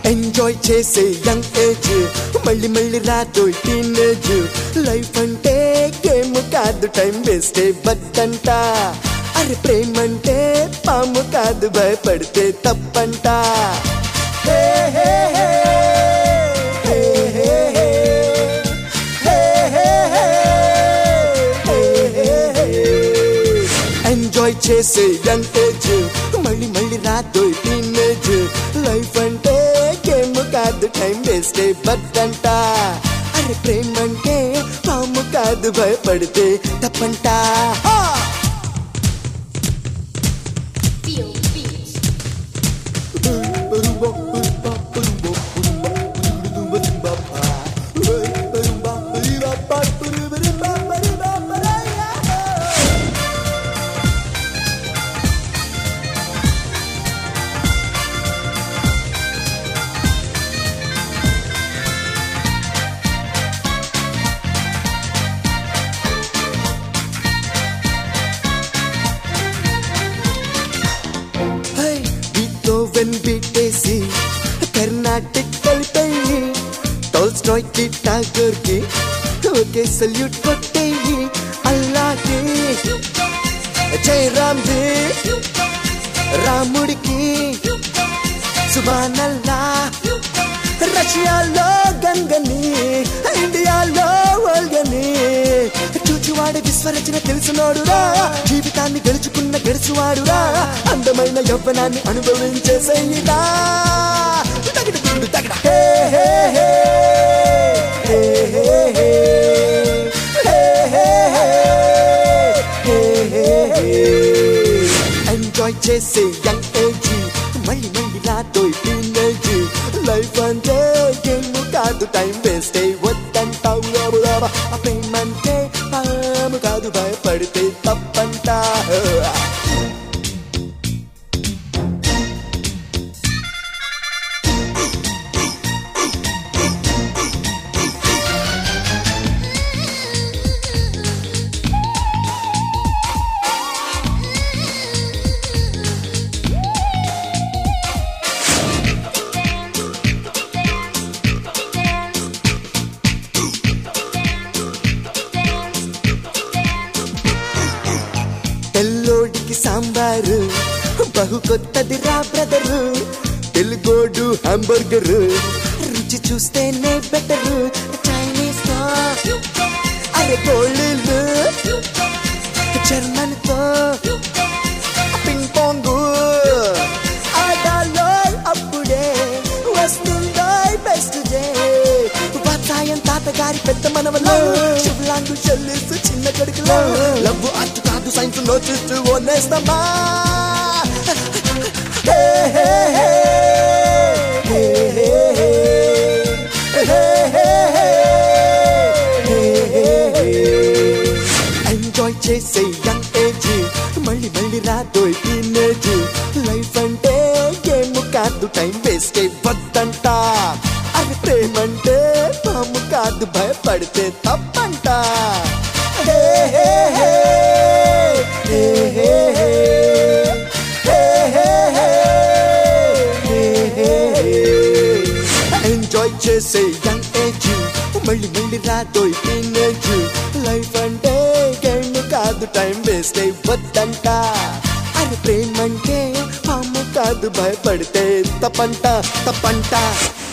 Enjoy చేసే young age మళ్ళీ మళ్ళీ రాదు టీనేజ్ లైఫ్ అంటే గేమ్ కాదు టైం వేస్తే బద్దంట అరే ప్రేమంటే పాము కాదు భయపడితే తప్పంట hey hey hey hey hey hey hey hey hey hey enjoy చేసే యంగ్ ఏజ్ మళ్ళీ మళ్ళీ రాదు టీనేజ్ లైఫ్ అంటే గేమ్ కాదు టైం వేస్తే బద్దంట అరే ప్రేమంటే పాము కాదు భయపడితే తప్పంట హా! Feel beats. హై, బీథోవెన్ బీటేసి కర్ణాటిక్ కలిపేయి టోల్స్టాయ్ కి టాగర్ కి ఒకే సల్యూట్ కొట్టేయి అల్లాకి జయరామ్ జీ రాముడికి సుబానల్లా రష్యాలో గంగని ఇండియాలో వల్గని చూచువాడే విశ్వరచన తెలిసినోడురా జీవితాన్ని గెలుచుకున్న గెలుచువాడురా అందమైన యవ్వనాన్ని అనుభవించేసేయిరా తగిడ తుండు తగిడ hey hey hey hey hey hey hey hey hey hey hey enjoy చేసే యంగ్ ఏజ్ మళ్ళీ మళ్ళీ రాతో టీనేజ్ లైఫ్ అంటే గేమ్ కాదు టైం వేస్ట్ వద్దంటావు రాబు రాబా ఆ ప్రేమంటే పాము కాదు భయపడితే తప్పంటా తెల్లోడికి సాంబారు బహు కొత్తది రా బ్రదరు తెలుగోడు హాంబర్గర్ రుచి చూస్తేనే బెటర్ చైనీస్ తో అరే గోళీలు జర్మన్ తో పింగ్ పాంగ్ ఆడాలో అప్పుడే వస్తుందో బెస్ట్ డే వాతాయం తాతగారి పెద్ద మనవలో శుభ్లాంగు చెల్లిస్తూ చిన్న కొడుకులో లవ్ అటు కాదు సైన్స్ లో చూస్తూ ఓనేస్తామా hey hey hey hey hey hey hey hey hey hey enjoy చేసే యంగ్ ఏజ్ మళ్ళీ మళ్ళీ రాదో టీనేజ్ లైఫ్ అంటే గేమ్ కాదు టైం వేస్ట్ వద్దంట అది ప్రేమంటే పాము కాదు భయపడితే తప్పంట hey hey hey hey hey hey hey hey hey hey hey enjoy చేసే యంగ్ ఏజ్ మళ్ళీ మళ్ళీ రాదో టీనేజ్ లైఫ్ అంటే గేమ్ కాదు టైం వేస్ట్ వద్దంట అది ప్రేమంటే పాము కాదు భయపడితే తప్పంట తప్పంట